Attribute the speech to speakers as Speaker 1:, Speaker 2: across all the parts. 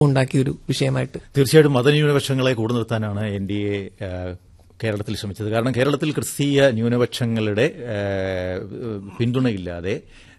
Speaker 1: ഉണ്ടാക്കിയ ഒരു വിഷയമായിട്ട്
Speaker 2: തീർച്ചയായിട്ടും മതന്യൂനപക്ഷങ്ങളെ കൂടെ നിർത്താനാണ് എൻ ഡി എ കേരളത്തിൽ ശ്രമിച്ചത് കാരണം കേരളത്തിൽ ക്രിസ്തീയ ന്യൂനപക്ഷങ്ങളുടെ ആ, പിന്തുണയില്ലാതെ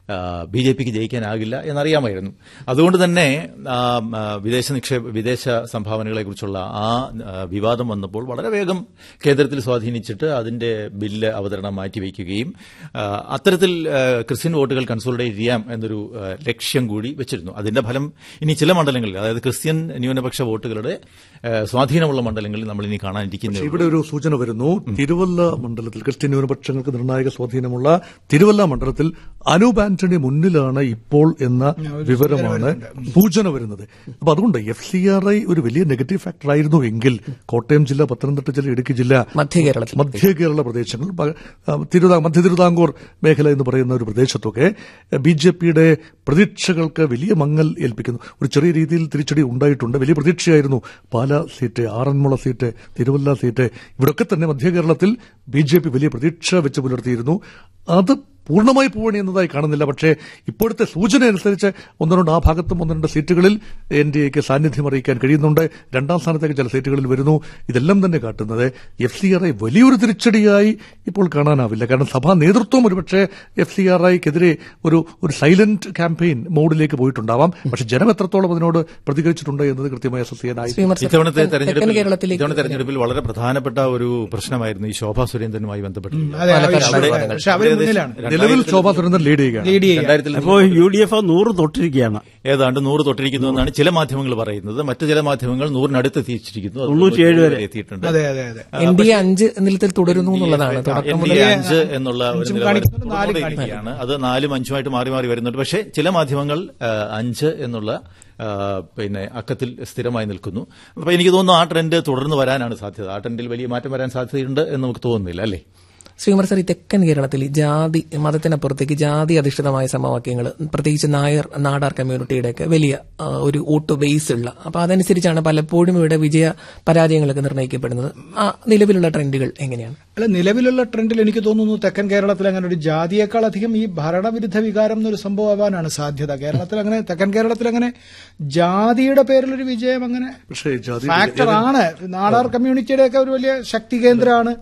Speaker 2: ബി ജെ പിക്ക് ജയിക്കാനാകില്ല എന്നറിയാമായിരുന്നു അതുകൊണ്ട് തന്നെ ആ, ആ, വിദേശ നിക്ഷേപ വിദേശ സംഭാവനകളെക്കുറിച്ചുള്ള ആ ആ, വിവാദം വന്നപ്പോൾ വളരെ വേഗം കേന്ദ്രത്തിൽ സ്വാധീനിച്ചിട്ട് അതിന്റെ ബില്ല് അവതരണം മാറ്റിവെക്കുകയും ആ, അത്തരത്തിൽ ആ, ക്രിസ്ത്യൻ വോട്ടുകൾ കൺസോളിഡേറ്റ് ചെയ്യാം എന്നൊരു ആ, ലക്ഷ്യം കൂടി വെച്ചിരുന്നു അതിന്റെ ഫലം ഇനി ചില മണ്ഡലങ്ങളിൽ അതായത് ക്രിസ്ത്യൻ ന്യൂനപക്ഷ വോട്ടുകളുടെ ആ, സ്വാധീനമുള്ള മണ്ഡലങ്ങളിൽ നമ്മൾ ഇനി കാണാനിരിക്കുന്നു
Speaker 3: ഇവിടെ ഒരു സൂചന വരുന്നു തിരുവല്ല മണ്ഡലത്തിൽ ക്രിസ്ത്യൻ ന്യൂനപക്ഷങ്ങൾക്ക് നിർണായക സ്വാധീനമുള്ള തിരുവല്ല മണ്ഡലത്തിൽ അനൂപ് ആന്റണി മുന്നിലാണ് ഇപ്പോൾ എന്ന വിവരമാണ് സൂചന വരുന്നത് അപ്പൊ അതുകൊണ്ട് എഫ് സി ആർ ഐ ഒരു വലിയ നെഗറ്റീവ് ഫാക്ടർ ആയിരുന്നു എങ്കിൽ കോട്ടയം ജില്ല പത്തനംതിട്ട ജില്ല ഇടുക്കി ജില്ല
Speaker 1: മധ്യ കേരളത്തിൽ
Speaker 3: മധ്യ കേരള പ്രദേശങ്ങൾ പ- ആ, തിരുവിതാ മധ്യ തിരുവിതാംകൂർ മേഖല എന്ന് പറയുന്ന ഒരു പ്രദേശത്തൊക്കെ ബി ജെ പിയുടെ പ്രതീക്ഷകൾക്ക് വലിയ മങ്ങൽ ഏൽപ്പിക്കുന്നു ഒരു ചെറിയ രീതിയിൽ തിരിച്ചടി ഉണ്ടായിട്ടുണ്ട് വലിയ പ്രതീക്ഷയായിരുന്നു Pala seat Aranmula seat Thiruvalla seat ഇവിടൊക്കെ തന്നെ മധ്യ കേരളത്തിൽ ബി ജെ പി വലിയ പ്രതീക്ഷ വെച്ച് പുലർത്തിയിരുന്നു അത് പൂർണ്ണമായി പോവണി എന്നതായി കാണുന്നില്ല പക്ഷേ ഇപ്പോഴത്തെ സൂചന അനുസരിച്ച് ഒന്ന് രണ്ട് ആ ഭാഗത്തും ഒന്ന് രണ്ട് സീറ്റുകളിൽ എൻ ഡി എക്ക് സാന്നിധ്യം അറിയിക്കാൻ കഴിയുന്നുണ്ട് രണ്ടാം സ്ഥാനത്തേക്ക് ചില സീറ്റുകളിൽ വരുന്നു ഇതെല്ലാം തന്നെ കാട്ടുന്നത് എഫ് സി ആർ ഐ വലിയൊരു തിരിച്ചടിയായി ഇപ്പോൾ കാണാനാവില്ല കാരണം സഭാ നേതൃത്വം ഒരുപക്ഷെ എഫ് സി ആർ ഐക്കെതിരെ ഒരു ഒരു സൈലന്റ് ക്യാമ്പയിൻ മോഡിലേക്ക് പോയിട്ടുണ്ടാവാം പക്ഷെ ജനം എത്രത്തോളം അതിനോട് പ്രതികരിച്ചിട്ടുണ്ട് എന്നത് കൃത്യമായി അസസ് ചെയ്യാനായി
Speaker 1: ശ്രീമർ
Speaker 2: ഇത്തവണത്തെ
Speaker 1: തെക്കൻ
Speaker 2: തെരഞ്ഞെടുപ്പിൽ
Speaker 1: കേരളത്തിലേക്ക്
Speaker 2: ഇത്തവണ തെരഞ്ഞെടുപ്പിൽ വളരെ പ്രധാനപ്പെട്ട ഒരു പ്രശ്നമായിരുന്നു ഈ ശോഭാ സുരേന്ദ്രനുമായി ബന്ധപ്പെട്ട്
Speaker 4: അതെ
Speaker 1: പാലക്കാട്
Speaker 4: അവിടെ-
Speaker 1: വിവാദങ്ങൾ.
Speaker 4: പക്ഷെ അവര് മുന്നിലാണ്
Speaker 3: നിലവിൽ ശോഭാ സുരേന്ദ്രൻ ലീഡ് ചെയ്യുകയാണ്
Speaker 4: ലീഡ് ചെയ്യാൻ
Speaker 2: രണ്ടായിരത്തിൽ
Speaker 5: അപ്പോ യു ഡി എഫ് നൂറ് തൊട്ടിരിക്കുകയാണ്
Speaker 2: ഏതാണ്ട് നൂറ് തൊട്ടിരിക്കുന്നു എന്നാണ് ചില മാധ്യമങ്ങൾ പറയുന്നത് മറ്റു ചില മാധ്യമങ്ങൾ നൂറിനടുത്ത് എത്തിച്ചിരിക്കുന്നു അത്
Speaker 5: തൊണ്ണൂറ്റിയേഴ് വരെ.
Speaker 2: എത്തിയിട്ടുണ്ട്
Speaker 4: അതെ അതെ അതെ
Speaker 1: എൻ ഡി എ അഞ്ച് നിലത്തിൽ തുടരുന്നു എന്നുള്ളതാണ് തുടക്കം
Speaker 2: എൻ ഡി
Speaker 1: മുതൽ
Speaker 2: എ അഞ്ച് എന്നുള്ള ഒരു
Speaker 4: അഞ്ചും
Speaker 2: നിലവാരം
Speaker 4: കാണിക്കുന്നു, നാലും
Speaker 2: തുടർന്നുകൊണ്ടിരിക്കുകയാണ്. അത് നാലും അഞ്ചുമായിട്ട് മാറി മാറി വരുന്നുണ്ട് പക്ഷേ ചില മാധ്യമങ്ങൾ ആ, അഞ്ച് എന്നുള്ള ആ, പിന്നെ അക്കത്തിൽ സ്ഥിരമായി നിൽക്കുന്നു അപ്പൊ എനിക്ക് തോന്നുന്നു ആ ട്രെൻഡ് തുടർന്ന് വരാനാണ് സാധ്യത ആ ട്രെൻഡിൽ വലിയ മാറ്റം വരാൻ സാധ്യതയുണ്ട് എന്ന് നമുക്ക് തോന്നുന്നില്ല അല്ലേ
Speaker 1: ശ്രീമർ സർ ഈ തെക്കൻ കേരളത്തിൽ ഈ ജാതി മതത്തിനപ്പുറത്തേക്ക് ജാതി അധിഷ്ഠിതമായ സമവാക്യങ്ങൾ പ്രത്യേകിച്ച് നായർ നാടാർ കമ്മ്യൂണിറ്റിയുടെയൊക്കെ വലിയ ആ, ഒരു വോട്ട് ബേസ് ഉള്ള അപ്പൊ അതനുസരിച്ചാണ് പലപ്പോഴും ഇവിടെ വിജയ പരാജയങ്ങളൊക്കെ നിർണ്ണയിക്കപ്പെടുന്നത് ആ നിലവിലുള്ള ട്രെൻഡുകൾ എങ്ങനെയാണ്
Speaker 4: അല്ല നിലവിലുള്ള ട്രെൻഡിൽ എനിക്ക് തോന്നുന്നു തെക്കൻ കേരളത്തിൽ അങ്ങനെ ഒരു ജാതിയേക്കാൾ അധികം ഈ ഭരണവിരുദ്ധ വികാരം എന്നൊരു സംഭവം ആവാനാണ് സാധ്യത കേരളത്തിൽ അങ്ങനെ തെക്കൻ കേരളത്തിൽ അങ്ങനെ ജാതിയുടെ പേരിലൊരു വിജയം അങ്ങനെ
Speaker 3: പക്ഷേ ജാതി
Speaker 4: ഫാക്ടർ ആണ് നാടാർ കമ്മ്യൂണിറ്റിയുടെ ഒക്കെ ഒരു വലിയ ശക്തി കേന്ദ്രമാണ്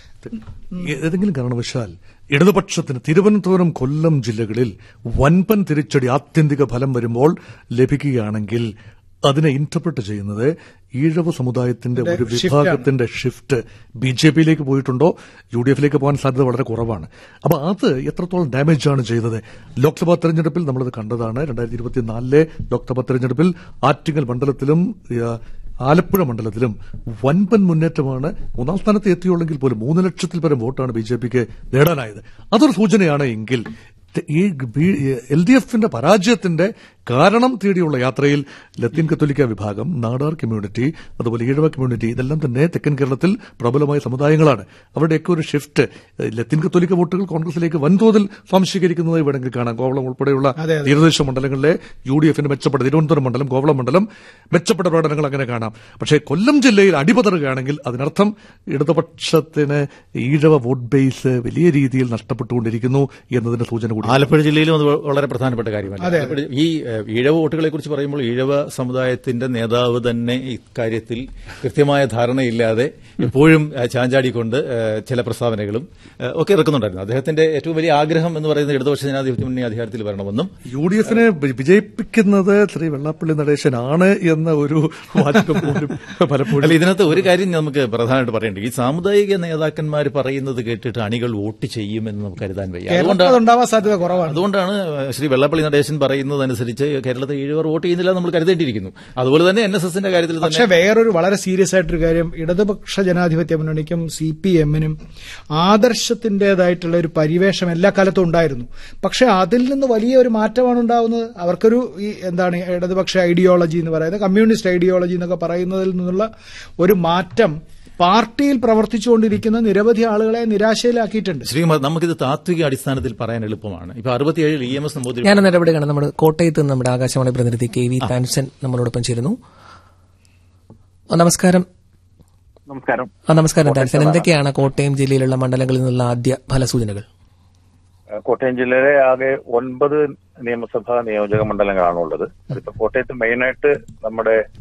Speaker 3: ഏതെങ്കിലും കാരണവശാൽ ഇടതുപക്ഷത്തിന് തിരുവനന്തപുരം കൊല്ലം ജില്ലകളിൽ വൻപൻ തിരിച്ചടി ആത്യന്തിക ഫലം വരുമ്പോൾ ലഭിക്കുകയാണെങ്കിൽ അതിനെ ഇന്റർപ്രറ്റ് ചെയ്യുന്നത് ഈഴവ സമുദായത്തിന്റെ ഒരു വിഭാഗത്തിന്റെ ഷിഫ്റ്റ് ബി ജെ പിയിലേക്ക് പോയിട്ടുണ്ടോ യു ഡി എഫിലേക്ക് പോകാൻ സാധ്യത വളരെ കുറവാണ് അപ്പൊ അത് എത്രത്തോളം ഡാമേജ് ആണ് ചെയ്തത് ലോക്സഭാ തെരഞ്ഞെടുപ്പിൽ നമ്മളത് കണ്ടതാണ് രണ്ടായിരത്തി ഇരുപത്തിനാലിലെ ലോക്സഭാ തെരഞ്ഞെടുപ്പിൽ ആറ്റിങ്ങൽ മണ്ഡലത്തിലും ആ, ആലപ്പുഴ മണ്ഡലത്തിലും വൻപൻ മുന്നേറ്റമാണ് മൂന്നാം സ്ഥാനത്ത് എത്തിയുള്ളെങ്കിൽ പോലും മൂന്ന് ലക്ഷത്തിൽ പരം വോട്ടാണ് ബി ജെ പിക്ക് നേടാനായത് അതൊരു സൂചനയാണ് എങ്കിൽ ത- ഈ എൽ ഡി എഫിന്റെ പരാജയത്തിന്റെ കാരണം തേടിയുള്ള യാത്രയിൽ ലത്തീൻ കത്തോലിക്ക വിഭാഗം നാടാർ കമ്മ്യൂണിറ്റി അതുപോലെ ഈഴവ കമ്മ്യൂണിറ്റി ഇതെല്ലാം തന്നെ തെക്കൻ കേരളത്തിൽ പ്രബലമായ സമുദായങ്ങളാണ് അവരുടെയൊക്കെ ഒരു ഷിഫ്റ്റ് ഏഹ്, ലത്തീൻ കത്തോലിക്ക വോട്ടുകൾ കോൺഗ്രസിലേക്ക് വൻതോതിൽ സ്വാംശീകരിക്കുന്നതായി വേണമെങ്കിൽ കാണാം കോവളം ഉൾപ്പെടെയുള്ള
Speaker 4: അതെ, അതെ.
Speaker 3: തീരദേശ മണ്ഡലങ്ങളിലെ യു ഡി എഫിന്റെ മെച്ചപ്പെട്ട തിരുവനന്തപുരം മണ്ഡലം കോവളം മണ്ഡലം മെച്ചപ്പെട്ട പ്രകടനങ്ങൾ അങ്ങനെ കാണാം പക്ഷേ കൊല്ലം ജില്ലയിൽ അടിപതറുകയാണെങ്കിൽ അതിനർത്ഥം ഇടതുപക്ഷത്തിന് ഈഴവ വോട്ട് ബേസ് വലിയ രീതിയിൽ നഷ്ടപ്പെട്ടുകൊണ്ടിരിക്കുന്നു എന്നതിന്റെ സൂചന കൂടി
Speaker 2: ആലപ്പുഴ ജില്ലയിലും അത് വളരെ പ്രധാനപ്പെട്ട കാര്യമല്ല ആലപ്പുഴ ഈ ഏഹ്, ഈഴവ വോട്ടുകളെ കുറിച്ച് പറയുമ്പോൾ ഈഴവ സമുദായത്തിന്റെ നേതാവ് തന്നെ ഇക്കാര്യത്തിൽ കൃത്യമായ ധാരണയില്ലാതെ എപ്പോഴും ഏഹ്, ചാഞ്ചാടിക്കൊണ്ട് ഏഹ്, ചില പ്രസ്താവനകളും ഏഹ്, ഒക്കെ ഇറക്കുന്നുണ്ടായിരുന്നു അദ്ദേഹത്തിന്റെ ഏറ്റവും വലിയ ആഗ്രഹം എന്ന് പറയുന്നത് ഇടതുപക്ഷ ജനാധിപത്യ മുന്നണി അധികാരത്തിൽ വരണമെന്നും
Speaker 3: യു ഡി എഫിനെ വിജയിപ്പിക്കുന്നത് ശ്രീ വെള്ളാപ്പള്ളി നടേശനാണ് എന്ന ഒരു വാചകം പോലും പലപ്പോഴും
Speaker 2: അല്ല ഇതിനകത്ത് ഒരു കാര്യം നമുക്ക് പ്രധാനമായിട്ട് പറയേണ്ടത് ഈ സാമുദായിക നേതാക്കന്മാർ പറയുന്നത് കേട്ടിട്ട് അണികൾ വോട്ട് ചെയ്യുമെന്ന് നമുക്ക് കരുതാൻ വയ്യ
Speaker 4: കേരളത്തിൽ
Speaker 2: അതുകൊണ്ടാണ്
Speaker 4: അതുണ്ടാവാൻ സാധ്യത കുറവാണ്
Speaker 2: അതുകൊണ്ടാണ് ശ്രീ വെള്ളപ്പള്ളി നടേശൻ പറയുന്നതനുസരിച്ച് കേരളത്തിൽ ഏഴുപേർ വോട്ട് ചെയ്യുന്നില്ല നമ്മൾ കരുതേണ്ടിയിരിക്കുന്നു അതുപോലെ തന്നെ എൻ എസ് എസിന്റെ കാര്യത്തിൽ തന്നെ
Speaker 4: പക്ഷെ വേറൊരു വളരെ സീരിയസ് ആയിട്ടൊരു കാര്യം ഇടതുപക്ഷ ജനാധിപത്യ മുന്നണിക്കും സി പി എമ്മിനും ആദർശത്തിന്റേതായിട്ടുള്ള ഒരു പരിവേഷം എല്ലാ കാലത്തും ഉണ്ടായിരുന്നു പക്ഷെ അതിൽ നിന്ന് വലിയ ഒരു മാറ്റമാണ് ഉണ്ടാവുന്നത് അവർക്കൊരു ഈ എന്താണ് ഇടതുപക്ഷ ഐഡിയോളജി എന്ന് പറയുന്നത് കമ്മ്യൂണിസ്റ്റ് ഐഡിയോളജി എന്നൊക്കെ പറയുന്നതിൽ നിന്നുള്ള ഒരു മാറ്റം പാർട്ടിയിൽ പ്രവർത്തിച്ചുകൊണ്ടിരിക്കുന്ന നിരവധി ആളുകളെ നിരാശയിലാക്കിയിട്ടുണ്ട്
Speaker 2: ശ്രീ നമുക്കിത് താത്വിക അടിസ്ഥാനത്തിൽ പറയാൻ എളുപ്പമാണ് ഇപ്പൊ അറുപത്തിയേഴിൽ ഇ എം എസ് നമ്പൂതിരി
Speaker 1: ഞാൻ ഇടപെടുകയാണ് നമ്മുടെ കോട്ടയത്ത് നിന്ന് നമ്മുടെ ആകാശവാണി പ്രതിനിധി കെ വി താൻസൻ നമ്മളോടൊപ്പം ചേരുന്നു ആ, നമസ്കാരം
Speaker 6: നമസ്കാരം
Speaker 1: ആ നമസ്കാരം താൻസൻ എന്തൊക്കെയാണ് കോട്ടയം ജില്ലയിലുള്ള മണ്ഡലങ്ങളിൽ നിന്നുള്ള ആദ്യ ഫലസൂചനകൾ
Speaker 6: കോട്ടയം ജില്ലയിലെ ആകെ ഒൻപത് നിയമസഭാ നിയോജക മണ്ഡലങ്ങളാണ് ഉള്ളത് അതിപ്പോ കോട്ടയത്ത് മെയിനായിട്ട് നമ്മുടെ